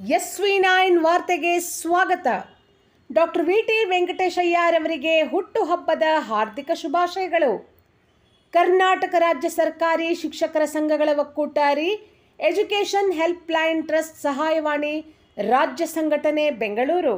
S V nine ವಾರ್ತೆಗೆ ಸ್ವಾಗತ doctor V T ವೆಂಕಟೇಶಯ್ಯರವರಿಗೆ ಹುಟ್ಟುಹಬ್ಬದ ಹಾರ್ದಿಕ ಶುಭಾಶಯಗಳು ಕರ್ನಾಟಕ ರಾಜ್ಯ ಸರ್ಕಾರಿ ಶಿಕ್ಷಕರ ಸಂಘಗಳ ಒಕ್ಕೂಟಾರಿ ಎಜುಕೇಷನ್ ಹೆಲ್ಪ್ ಲೈನ್ ಟ್ರಸ್ಟ್ ಸಹಾಯವಾಣಿ ರಾಜ್ಯ ಸಂಘಟನೆ ಬೆಂಗಳೂರು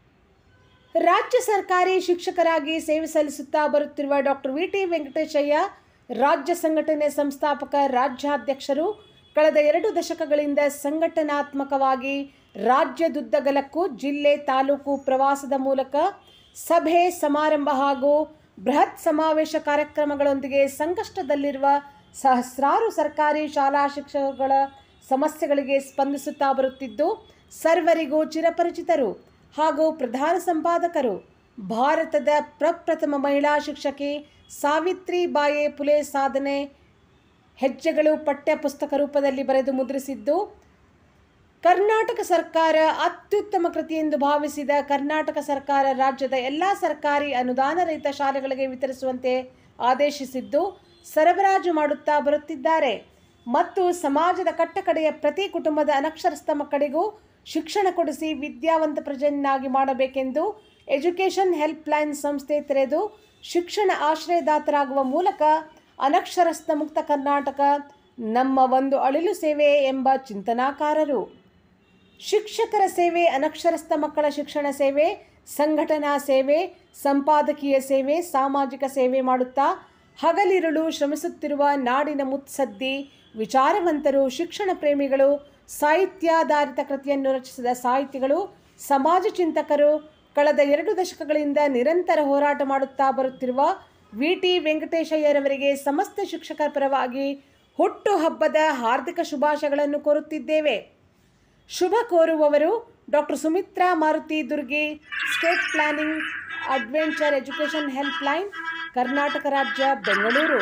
ರಾಜ್ಯ ಸರ್ಕಾರಿ ಶಿಕ್ಷಕರಾಗಿ ಸೇವೆ ಸಲ್ಲಿಸುತ್ತಾ ಬರುತ್ತಿರುವ ಡಾಕ್ಟರ್ ವಿ ಟಿ ವೆಂಕಟೇಶಯ್ಯ ರಾಜ್ಯ ಸಂಘಟನೆ ಸಂಸ್ಥಾಪಕ ರಾಜ್ಯಾಧ್ಯಕ್ಷರು ಕಳೆದ ಎರಡು ದಶಕಗಳಿಂದ ಸಂಘಟನಾತ್ಮಕವಾಗಿ ರಾಜ್ಯದುದ್ದಗಲಕ್ಕೂ ಜಿಲ್ಲೆ ತಾಲೂಕು ಪ್ರವಾಸದ ಮೂಲಕ ಸಭೆ ಸಮಾರಂಭ ಹಾಗೂ ಬೃಹತ್ ಸಮಾವೇಶ ಕಾರ್ಯಕ್ರಮಗಳೊಂದಿಗೆ ಸಂಕಷ್ಟದಲ್ಲಿರುವ ಸಹಸ್ರಾರು ಸರ್ಕಾರಿ ಶಾಲಾ ಶಿಕ್ಷಕಗಳ ಸಮಸ್ಯೆಗಳಿಗೆ ಸ್ಪಂದಿಸುತ್ತಾ ಬರುತ್ತಿದ್ದು ಸರ್ವರಿಗೂ ಚಿರಪರಿಚಿತರು ಹಾಗೂ ಪ್ರಧಾನ ಸಂಪಾದಕರು ಭಾರತದ ಪ್ರಪ್ರಥಮ ಮಹಿಳಾ ಶಿಕ್ಷಕಿ ಸಾವಿತ್ರಿ ಬಾಯೆ ಪುಲೆ ಸಾಧನೆ ಹೆಜ್ಜೆಗಳು ಪಠ್ಯ ಪುಸ್ತಕ ರೂಪದಲ್ಲಿ ಬರೆದು ಮುದ್ರಿಸಿದ್ದು ಕರ್ನಾಟಕ ಸರ್ಕಾರ ಅತ್ಯುತ್ತಮ ಕೃತಿ ಎಂದು ಭಾವಿಸಿದ ಕರ್ನಾಟಕ ಸರ್ಕಾರ ರಾಜ್ಯದ ಎಲ್ಲ ಸರ್ಕಾರಿ ಅನುದಾನ ರಹಿತ ಶಾಲೆಗಳಿಗೆ ವಿತರಿಸುವಂತೆ ಆದೇಶಿಸಿದ್ದು ಸರಬರಾಜು ಮಾಡುತ್ತಾ ಬರುತ್ತಿದ್ದಾರೆ ಮತ್ತು ಸಮಾಜದ ಕಟ್ಟಕಡೆಯ ಪ್ರತಿ ಕುಟುಂಬದ ಅನಕ್ಷರಸ್ಥ ಮಕ್ಕಳಿಗೂ ಶಿಕ್ಷಣ ಕೊಡಿಸಿ ವಿದ್ಯಾವಂತ ಪ್ರಜೆಯನ್ನಾಗಿ ಮಾಡಬೇಕೆಂದು ಎಜುಕೇಷನ್ ಹೆಲ್ಪ್ ಲೈನ್ ಸಂಸ್ಥೆ ತೆರೆದು ಶಿಕ್ಷಣ ಆಶ್ರಯದಾತರಾಗುವ ಮೂಲಕ ಅನಕ್ಷರಸ್ಥ ಮುಕ್ತ ಕರ್ನಾಟಕ ನಮ್ಮ ಒಂದು ಅಳಿಲು ಸೇವೆ ಎಂಬ ಚಿಂತನಾಕಾರರು ಶಿಕ್ಷಕರ ಸೇವೆ ಅನಕ್ಷರಸ್ಥ ಮಕ್ಕಳ ಶಿಕ್ಷಣ ಸೇವೆ ಸಂಘಟನಾ ಸೇವೆ ಸಂಪಾದಕೀಯ ಸೇವೆ ಸಾಮಾಜಿಕ ಸೇವೆ ಮಾಡುತ್ತಾ ಹಗಲಿರುಳು ಶ್ರಮಿಸುತ್ತಿರುವ ನಾಡಿನ ಮುತ್ಸದ್ದಿ ವಿಚಾರವಂತರು ಶಿಕ್ಷಣ ಪ್ರೇಮಿಗಳು ಸಾಹಿತ್ಯಾಧಾರಿತ ಕೃತಿಯನ್ನು ರಚಿಸಿದ ಸಾಹಿತಿಗಳು ಸಮಾಜ ಚಿಂತಕರು ಕಳೆದ ಎರಡು ದಶಕಗಳಿಂದ ನಿರಂತರ ಹೋರಾಟ ಮಾಡುತ್ತಾ ಬರುತ್ತಿರುವ ವಿ ಟಿ ವೆಂಕಟೇಶಯ್ಯರವರಿಗೆ ಸಮಸ್ತ ಶಿಕ್ಷಕರ ಪರವಾಗಿ ಹುಟ್ಟುಹಬ್ಬದ ಹಾರ್ದಿಕ ಶುಭಾಶಯಗಳನ್ನು ಕೋರುತ್ತಿದ್ದೇವೆ ಶುಭ ಕೋರುವವರು doctor Sumitra Maruti Durgi state planning adventure education helpline Karnataka ರಾಜ್ಯ ಬೆಂಗಳೂರು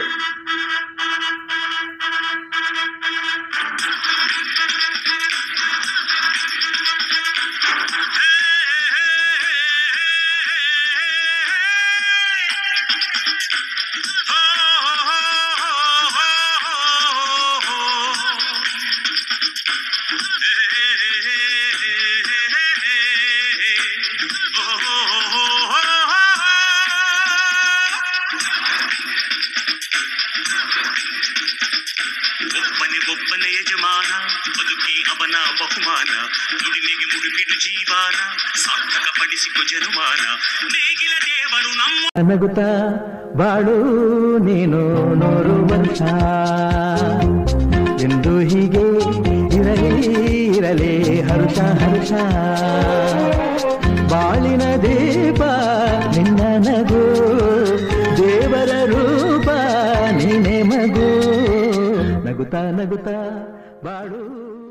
ಒಬ್ಬನೇ ಒಬ್ಬನ ಯಜಮಾನ ಬದುಕಿ ಅವನ ಬಹುಮಾನ ದುಡಿಮೆಗೆ ಮುಡಿಪಿಡು ಜೀವಾನ ಸಾರ್ಥಕ ಪಡಿಸಿಕೊ ಜನುಮಾನ ನೇಗಿಲ ದೇವರು ನಮ್ಮ ನಗುತ್ತಾ ಬಾಳು ನೀನು ನೂರು ವರ್ಷ ಎಂದು ಹೀಗೆ ಇರಲಿ ಇರಲಿ ಹರುಷ ಹರುಷ ಬಾಳಿನ ದೀಪ ನಿನ್ನ ನಗು ದೇವರ ರೂಪ ನೀನೆ ಮಗು ನಗುತ್ತಾ ನಗುತ್ತಾ ಬಾಳು